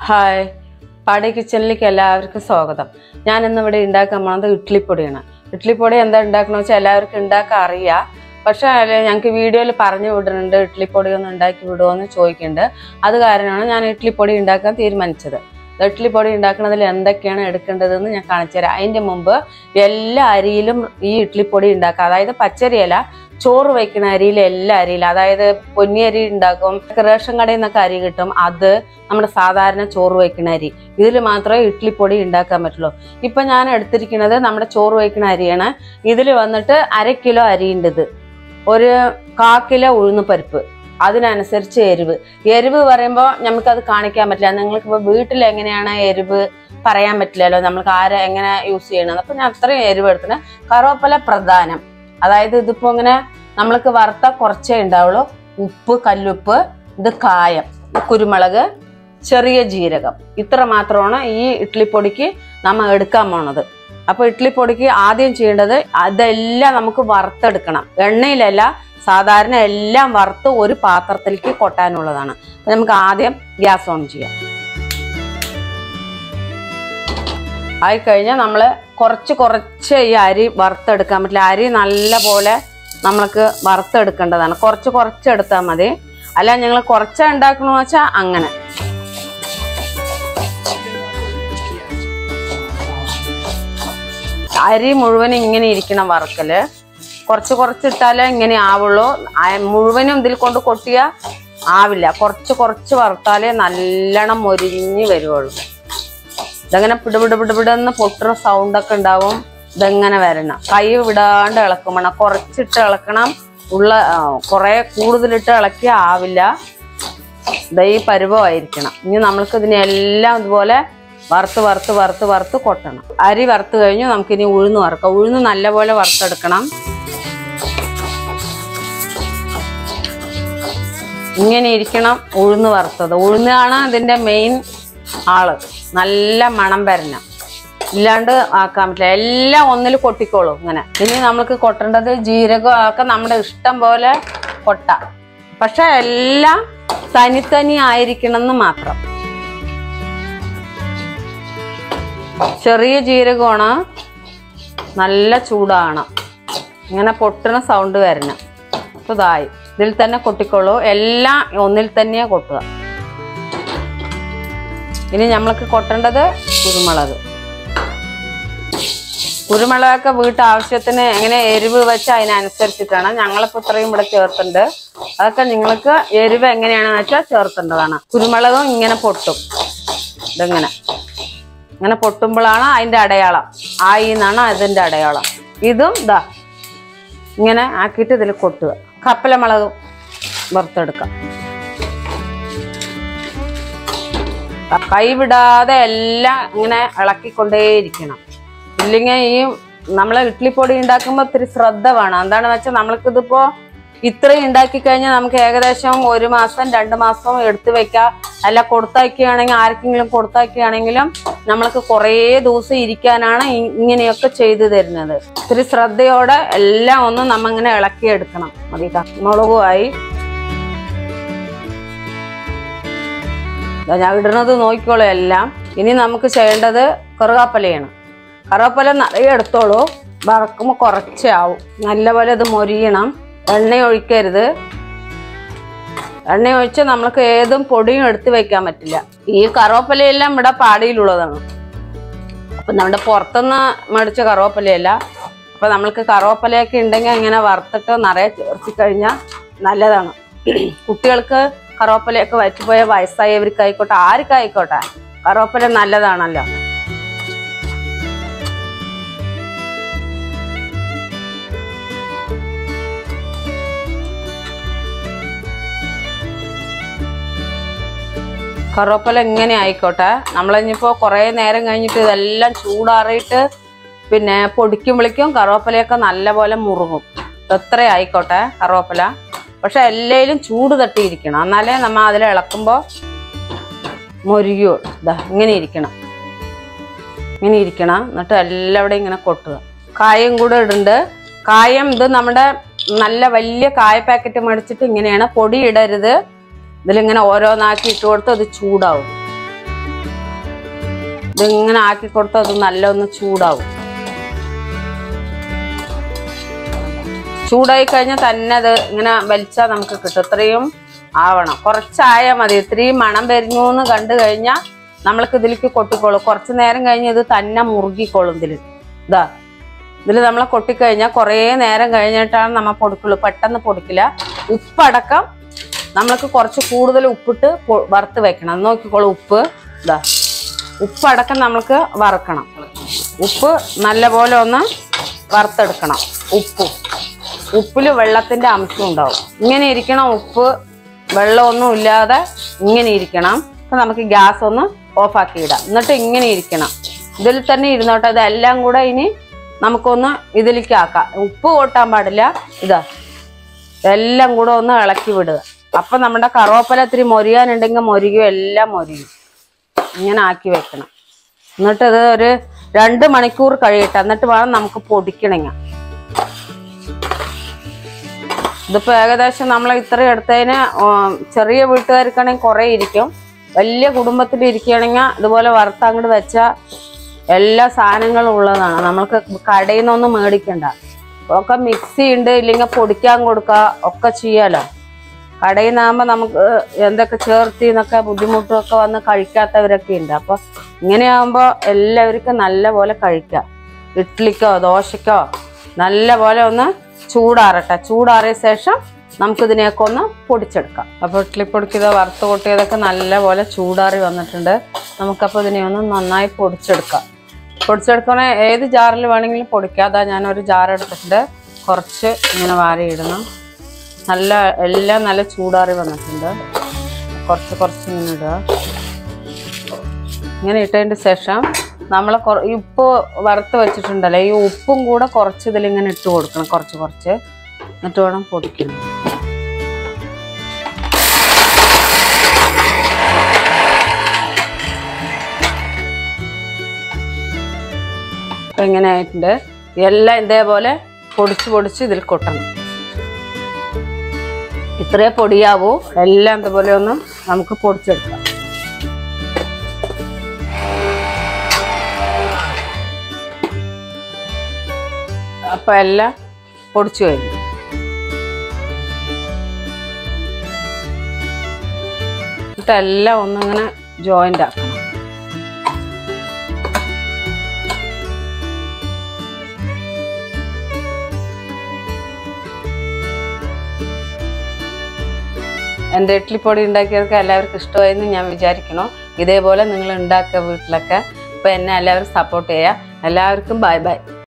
hi പാടി കിച്ചണിലേക്ക് എല്ലാവർക്കും സ്വാഗതം ഞാൻ ഇന്ന് ഇവിടെ ഉണ്ടാക്കാൻ പോണത് ഇഡ്ഡലിപ്പൊടിയാണ് ഇഡ്ഡലിപ്പൊടി എന്താ ഉണ്ടാക്കണമെന്ന് വെച്ചാൽ എല്ലാവർക്കും ഉണ്ടാക്കാൻ അറിയാം പക്ഷേ ഞങ്ങൾക്ക് വീഡിയോയിൽ പറഞ്ഞു വിടുന്നുണ്ട് ഇഡ്ഡലിപ്പൊടി ഒന്ന് ഉണ്ടാക്കി വിടുമോ എന്ന് ചോദിക്കുന്നുണ്ട് അത് കാരണമാണ് ഞാൻ ഇഡ്ഡലിപ്പൊടി ഉണ്ടാക്കാൻ തീരുമാനിച്ചത് ഇഡ്ഡലിപ്പൊടി ഉണ്ടാക്കുന്നതിൽ എന്തൊക്കെയാണ് എടുക്കേണ്ടതെന്ന് ഞാൻ കാണിച്ചു തരാം അതിൻ്റെ മുമ്പ് എല്ലാ അരിയിലും ഈ ഇഡ്ഡലിപ്പൊടി ഉണ്ടാക്കാം അതായത് പച്ചരിയല്ല ചോറ് വയ്ക്കുന്ന അരിയിൽ എല്ലാ അരിയിലും അതായത് പൊന്നി അരി ഉണ്ടാക്കും റേഷൻ കടയിൽ നിന്നൊക്കെ അരി കിട്ടും അത് നമ്മുടെ സാധാരണ ചോറ് വയ്ക്കുന്ന അരി ഇതിൽ മാത്രമേ ഇഡ്ഡലിപ്പൊടി ഉണ്ടാക്കാൻ പറ്റുള്ളൂ ഇപ്പം ഞാൻ എടുത്തിരിക്കുന്നത് നമ്മുടെ ചോറ് വയ്ക്കുന്ന അരിയാണ് ഇതിൽ വന്നിട്ട് അര കിലോ അരിയുണ്ട് ഇത് ഒരു കാ കിലോ ഉഴുന്ന് പരിപ്പ് അതിനനുസരിച്ച് എരിവ് എരിവ് പറയുമ്പോൾ നമുക്കത് കാണിക്കാൻ പറ്റില്ല നിങ്ങൾക്ക് ഇപ്പോൾ വീട്ടിൽ എങ്ങനെയാണ് എരിവ് പറയാൻ പറ്റില്ലല്ലോ നമ്മൾക്ക് ആരെ എങ്ങനെ യൂസ് ചെയ്യണത് അപ്പം ഞാൻ അത്രയും എരിവ് എടുത്തിന് കറുവപ്പല പ്രധാനം അതായത് ഇതിപ്പോൾ ഇങ്ങനെ നമ്മൾക്ക് വറുത്ത കുറച്ചേ ഉണ്ടാവുള്ളൂ ഉപ്പ് കല്ലുപ്പ് ഇത് കായം ഇത് കുരുമുളക് ചെറിയ ജീരകം ഇത്ര മാത്രമാണ് ഈ ഇഡ്ഡലിപ്പൊടിക്ക് നമ്മൾ എടുക്കാൻ പോണത് അപ്പോൾ ഇഡ്ഡലിപ്പൊടിക്ക് ആദ്യം ചെയ്യേണ്ടത് അതെല്ലാം നമുക്ക് വറുത്തെടുക്കണം എണ്ണയിലല്ല സാധാരണ എല്ലാം വറുത്ത് ഒരു പാത്രത്തിലേക്ക് കൊട്ടാനുള്ളതാണ് അപ്പോൾ നമുക്ക് ആദ്യം ഗ്യാസ് ഓൺ ചെയ്യാം ആയിക്കഴിഞ്ഞാൽ നമ്മൾ കുറച്ച് കുറച്ച് ഈ അരി വറുത്തെടുക്കാൻ പറ്റില്ല അരി നല്ല പോലെ നമ്മൾക്ക് വറുത്തെടുക്കേണ്ടതാണ് കുറച്ച് കുറച്ച് എടുത്താൽ മതി അല്ല ഞങ്ങൾ കുറച്ച് ഉണ്ടാക്കണമെന്ന് വെച്ചാൽ അങ്ങനെ അരി മുഴുവൻ ഇങ്ങനെ ഇരിക്കണം വറുക്കല് കുറച്ച് കുറച്ച് ഇട്ടാലേ ഇങ്ങനെ ആവുള്ളൂ ആ- മുഴുവനും ഇതിൽ കൊണ്ട് കൊട്ടിയാ ആവില്ല കുറച്ച് കുറച്ച് വറുത്താലേ നല്ലോണം മൊരിഞ്ഞ് വരുവുള്ളൂ ഇതങ്ങനെ പിടുപിട് പിടുപിടെന്ന് പൊട്ടുന്ന സൗണ്ടൊക്കെ ഉണ്ടാവും ഇതെങ്ങനെ വരണം കൈ വിടാണ്ട് ഇളക്കും വേണം കുറച്ചിട്ട് ഇളക്കണം ഉള്ള ആ, കുറേ കൂടുതലിട്ട് ഇളക്കിയാൽ ആവില്ല ദേ ഈ പരുവമായിരിക്കണം ഇനി നമ്മൾക്ക് ഇതിനെല്ലാം ഇതുപോലെ വറുത്ത് വറുത്ത് വറുത്ത് വറുത്ത് കൊട്ടണം അരി വറുത്ത് കഴിഞ്ഞ് നമുക്കിനി ഉഴുന്ന് വറുക്കാം ഉഴുന്ന് നല്ലപോലെ വറുത്തെടുക്കണം ഇങ്ങനെ ഇരിക്കണം ഉഴുന്ന് വറുത്തത് ഉഴുന്നാണ് ഇതിന്റെ മെയിൻ ആള് നല്ല മണം വരണം ഇല്ലാണ്ട് ആക്കാൻ പറ്റില്ല എല്ലാം ഒന്നിൽ കൊട്ടിക്കോളും ഇങ്ങനെ ഇനി നമുക്ക് കൊട്ടേണ്ടത് ജീരകം ഒക്കെ നമ്മുടെ ഇഷ്ടം പോലെ കൊട്ട പക്ഷെ എല്ലാം തനിത്തനി ആയിരിക്കണം എന്ന് മാത്രം ചെറിയ ജീരകമാണ് നല്ല ചൂടാണ് ഇങ്ങനെ പൊട്ടണ സൗണ്ട് വരണം അപ്പൊ ഇതായി ഇതിൽ തന്നെ കൊട്ടിക്കോളൂ എല്ലാം ഒന്നിൽ തന്നെ കൊട്ടുക ഇനി നമ്മൾക്ക് കൊട്ടേണ്ടത് കുരുമുളക് കുരുമുളകൊക്കെ വീട്ടാവശ്യത്തിന് എങ്ങനെ എരിവ് വെച്ച് അതിനനുസരിച്ചിട്ടാണ് ഞങ്ങളിപ്പോൾ ഇത്രയും ഇവിടെ ചേർത്തിട്ടുണ്ട് അതൊക്കെ നിങ്ങൾക്ക് എരിവ് എങ്ങനെയാണെന്ന് വെച്ചാൽ ചേർത്തേണ്ടതാണ് കുരുമുളകും ഇങ്ങനെ പൊട്ടും ഇതിങ്ങനെ ഇങ്ങനെ പൊട്ടുമ്പോഴാണ് അതിൻ്റെ അടയാളം ആയി എന്നാണ് അതിൻ്റെ അടയാളം ഇതും ഇതാ ഇങ്ങനെ ആക്കിയിട്ട് ഇതിൽ കൊട്ടുക കപ്പലമുളക് വറുത്തെടുക്കാം കൈ വിടാതെ എല്ലാം ഇങ്ങനെ ഇളക്കിക്കൊണ്ടേയിരിക്കണം ഇല്ലെങ്കിൽ ഈ നമ്മളെ ഇഡ്ഡലിപ്പൊടി ഉണ്ടാക്കുമ്പോൾ ഒത്തിരി ശ്രദ്ധ വേണം എന്താണെന്ന് വെച്ചാൽ നമ്മൾക്കിതിപ്പോ ഇത്രയും ഉണ്ടാക്കി കഴിഞ്ഞാൽ നമുക്ക് ഏകദേശം ഒരു മാസം രണ്ട് മാസം എടുത്തു വെക്കാം അല്ല കൊടുത്തയക്കുകയാണെങ്കിൽ ആർക്കെങ്കിലും കൊടുത്തയക്കുകയാണെങ്കിലും നമ്മൾക്ക് കുറേ ദിവസം ഇരിക്കാനാണ് ഇ- ഇങ്ങനെയൊക്കെ ചെയ്തു തരുന്നത് ഇത്തിരി ശ്രദ്ധയോടെ എല്ലാം ഒന്ന് നമ്മ ഇങ്ങനെ ഇളക്കിയെടുക്കണം മതി ക- മുളകുമായി ദാ ഞാൻ ഇടുന്നത് നോക്കിക്കോളൂ എല്ലാം ഇനി നമുക്ക് ചെയ്യേണ്ടത് കറുകാപ്പലയാണ് കറുവാപ്പല നിറയെ എടുത്തോളൂ വറക്കുമ്പോൾ കുറച്ചേ ആവും നല്ലപോലെ ഇത് മൊരിയണം എണ്ണ ഒഴിക്കരുത് എണ്ണ ഒഴിച്ച് നമ്മൾക്ക് ഏതും പൊടിയും എടുത്ത് വെക്കാൻ പറ്റില്ല ഈ കറുവപ്പലയെല്ലാം ഇവിടെ പാടിയിലുള്ളതാണ് അപ്പം നമ്മുടെ പുറത്തുനിന്ന് മേടിച്ച കറുവപ്പലയല്ല അപ്പം നമ്മൾക്ക് കറുവപ്പലയൊക്കെ ഉണ്ടെങ്കിൽ ഇങ്ങനെ വറുത്തിട്ട് നിറയെ ചേർത്തി കഴിഞ്ഞാൽ നല്ലതാണ് കുട്ടികൾക്ക് കറുവപ്പലയൊക്കെ വറ്റിപ്പോയ വയസ്സായവർക്കായിക്കോട്ടെ ആർക്കായിക്കോട്ടെ കറുവപ്പല നല്ലതാണല്ലോ കറുവപ്പല ഇങ്ങനെ ആയിക്കോട്ടെ നമ്മളിനിപ്പോൾ കുറേ നേരം കഴിഞ്ഞിട്ട് ഇതെല്ലാം ചൂടാറിയിട്ട് പിന്നെ പൊടിക്കുമ്പോഴേക്കും കറുവപ്പലയൊക്കെ നല്ലപോലെ മുറുകും എത്ര ആയിക്കോട്ടെ കറുവപ്പല പക്ഷെ എല്ലായിലും ചൂട് തട്ടിയിരിക്കണം എന്നാലേ നമ്മൾ അതിൽ ഇളക്കുമ്പോൾ മൊരുകയുള്ളൂ ഇതാ ഇങ്ങനെ ഇരിക്കണം ഇങ്ങനെ ഇരിക്കണം എന്നിട്ട് എല്ലാവിടെയും ഇങ്ങനെ കൊട്ടുക കായം കൂടെ ഇടുന്നുണ്ട് കായം ഇത് നമ്മുടെ നല്ല വലിയ കായ പാക്കറ്റ് മേടിച്ചിട്ട് ഇങ്ങനെയാണ് പൊടി ഇടരുത് ഇതിലിങ്ങനെ ഓരോന്നാക്കി ഇട്ട് കൊടുത്ത് അത് ചൂടാവും ഇതിങ്ങനെ ആക്കി കൊടുത്താൽ അത് നല്ല ഒന്ന് ചൂടാവും ചൂടായി കഴിഞ്ഞാൽ തന്നെ അത് ഇങ്ങനെ വലിച്ചാൽ നമുക്ക് കിട്ടും ഇത്രയും ആവണം കുറച്ചായാൽ മതി ഇത്രയും മണം പെരിഞ്ഞു എന്ന് കണ്ടു കഴിഞ്ഞാൽ നമ്മൾക്ക് ഇതിലേക്ക് കൊട്ടിക്കോളും കുറച്ച് നേരം കഴിഞ്ഞ് ഇത് തന്നെ മുറുകിക്കോളും ഇതിൽ ഇതാ ഇതിൽ നമ്മളെ കൊട്ടിക്കഴിഞ്ഞാൽ കുറേ നേരം കഴിഞ്ഞിട്ടാണ് നമ്മൾ പൊടിക്കുള്ളൂ പെട്ടെന്ന് പൊടിക്കില്ല ഉപ്പടക്കം നമ്മൾക്ക് കുറച്ച് കൂടുതൽ ഉപ്പിട്ട് പൊ- വറുത്ത് വെക്കണം നോക്കിക്കോളൂ ഉപ്പ് ഇതാ ഉപ്പടക്കം നമ്മൾക്ക് വറുക്കണം ഉപ്പ് നല്ലപോലെ ഒന്ന് വറുത്തെടുക്കണം ഉപ്പും ഉപ്പിൽ വെള്ളത്തിന്റെ അംശം ഉണ്ടാവും ഇങ്ങനെ ഇരിക്കണം ഉപ്പ് വെള്ളമൊന്നും ഇല്ലാതെ ഇങ്ങനെ ഇരിക്കണം അപ്പൊ നമുക്ക് ഗ്യാസ് ഒന്ന് ഓഫാക്കി ഇടാം എന്നിട്ട് ഇങ്ങനെ ഇരിക്കണം ഇതിൽ തന്നെ ഇരുന്നോട്ടെ ഇതെല്ലാം കൂടെ ഇനി നമുക്കൊന്ന് ഇതിലേക്ക് ആക്കാം ഉപ്പ് കൂട്ടാൻ പാടില്ല ഇതാ എല്ലാം കൂടെ ഒന്ന് ഇളക്കി വിടുക അപ്പൊ നമ്മുടെ കറുവപ്പല ഇത്തിരി മൊരിയാനുണ്ടെങ്കിൽ മൊരിയും എല്ലാം മൊരിയും ഇങ്ങനെ ആക്കി വെക്കണം എന്നിട്ട് ഇത് ഒരു രണ്ട് മണിക്കൂർ കഴിയട്ടെ എന്നിട്ട് വേണം നമുക്ക് പൊടിക്കണമെങ്കിൽ ഇതിപ്പോ ഏകദേശം നമ്മൾ ഇത്ര എടുത്തതിന് ഉം, ചെറിയ വീട്ടുകാർക്കാണെങ്കിൽ കുറെ ഇരിക്കും വലിയ കുടുംബത്തിൽ ഇരിക്കുകയാണെങ്കിൽ ഇതുപോലെ വറുത്ത് അങ്ങോട്ട് വെച്ചാൽ എല്ലാ സാധനങ്ങളും ഉള്ളതാണ് നമ്മൾക്ക് കടയിൽ നിന്നൊന്നും മേടിക്കണ്ട ഒക്കെ മിക്സി ഉണ്ട് ഇല്ലെങ്കിൽ പൊടിക്കാൻ കൊടുക്കുക ഒക്കെ ചെയ്യാലോ കടയിൽ നിന്നാകുമ്പോൾ നമുക്ക് എന്തൊക്കെ ചേർത്തി എന്നൊക്കെ ബുദ്ധിമുട്ടും ഒക്കെ വന്ന് കഴിക്കാത്തവരൊക്കെ ഉണ്ട് അപ്പൊ ഇങ്ങനെയാകുമ്പോൾ എല്ലാവർക്കും നല്ല പോലെ കഴിക്കാം ഇഡ്ഡലിക്കോ ദോശക്കോ നല്ല പോലെ ഒന്ന് ചൂടാറട്ടെ ചൂടാറിയ ശേഷം നമുക്കിതിനെയൊക്കെ ഒന്ന് പൊടിച്ചെടുക്കാം അപ്പോൾ ഇഡ്ഡലിപ്പൊടിക്ക് ഇത് വറുത്ത് കൊട്ടിയതൊക്കെ നല്ല പോലെ ചൂടാറി വന്നിട്ടുണ്ട് നമുക്കപ്പോൾ ഇതിനെ ഒന്ന് നന്നായി പൊടിച്ചെടുക്കാം പൊടിച്ചെടുക്കണ ഏത് ജാറിൽ വേണമെങ്കിലും പൊടിക്കാം അതാ ഞാനൊരു ജാർ എടുത്തിട്ടുണ്ട് കുറച്ച് ഇങ്ങനെ വാരിയിടണം നല്ല എല്ലാം നല്ല ചൂടാറി വന്നിട്ടുണ്ട് കുറച്ച് കുറച്ച് ഇങ്ങനെ ഇടുക ഇങ്ങനെ ഇട്ടതിന് ശേഷം നമ്മൾ ഈ ഉപ്പ് വറുത്ത് വെച്ചിട്ടുണ്ടല്ലോ ഈ ഉപ്പും കൂടെ കുറച്ച് ഇതിലിങ്ങനെ ഇട്ട് കൊടുക്കണം കുറച്ച് കുറച്ച് എന്നിട്ട് വേണം പൊടിക്കണം ഇപ്പൊ ഇങ്ങനെ ആയിട്ടുണ്ട് എല്ലാം ഇതേപോലെ പൊടിച്ച് പൊടിച്ച് ഇതിൽ കൊട്ടണം ഇത്രേ പൊടിയാവൂ എല്ലാം ഇതുപോലെ ഒന്ന് നമുക്ക് പൊടിച്ചെടുക്കാം അപ്പൊ എല്ലാം പൊടിച്ചു കഴിഞ്ഞു എന്നിട്ട് എല്ലാം ഒന്നിങ്ങനെ ജോയിന്റ് ആക്കണം എൻ്റെ ഇഡ്ഡലിപ്പൊടി ഉണ്ടാക്കിയവർക്ക് എല്ലാവർക്കും ഇഷ്ടമായെന്ന് ഞാൻ വിചാരിക്കുന്നു ഇതേപോലെ നിങ്ങൾ ഉണ്ടാക്കുക വീട്ടിലൊക്കെ അപ്പോൾ എന്നെ എല്ലാവരും സപ്പോർട്ട് ചെയ്യുക എല്ലാവർക്കും ബൈ ബൈ